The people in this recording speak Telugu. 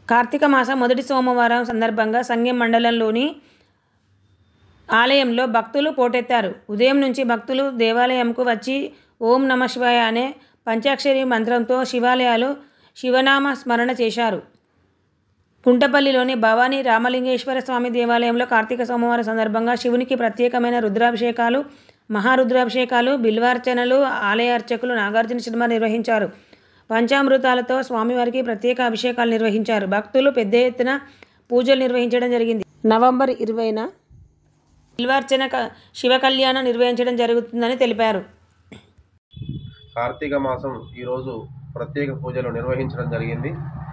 కార్తీక మాసం మొదటి సోమవారం సందర్భంగా సంగెం మండలంలోని ఆలయంలో భక్తులు పోటెత్తారు ఉదయం నుంచి భక్తులు దేవాలయంకు వచ్చి ఓం నమ శివాయ అనే పంచాక్షరి మంత్రంతో శివాలయాలు శివనామ స్మరణ చేశారు కుంటపల్లిలోని భవానీ రామలింగేశ్వర స్వామి దేవాలయంలో కార్తీక సోమవారం సందర్భంగా శివునికి ప్రత్యేకమైన రుద్రాభిషేకాలు మహారుద్రాభిషేకాలు బిల్వార్చనలు ఆలయ అర్చకులు నాగార్జున శర్మ నిర్వహించారు పంచామృతాలతో స్వామివారికి ప్రత్యేక అభిషేకాలు నిర్వహించారు భక్తులు పెద్ద ఎత్తున పూజలు నిర్వహించడం జరిగింది నవంబర్ ఇరవైన బిల్వార్చన క- శివ కళ్యాణం నిర్వహించడం జరుగుతుందని తెలిపారు కార్తీక మాసం ఈరోజు ప్రత్యేక పూజలు నిర్వహించడం జరిగింది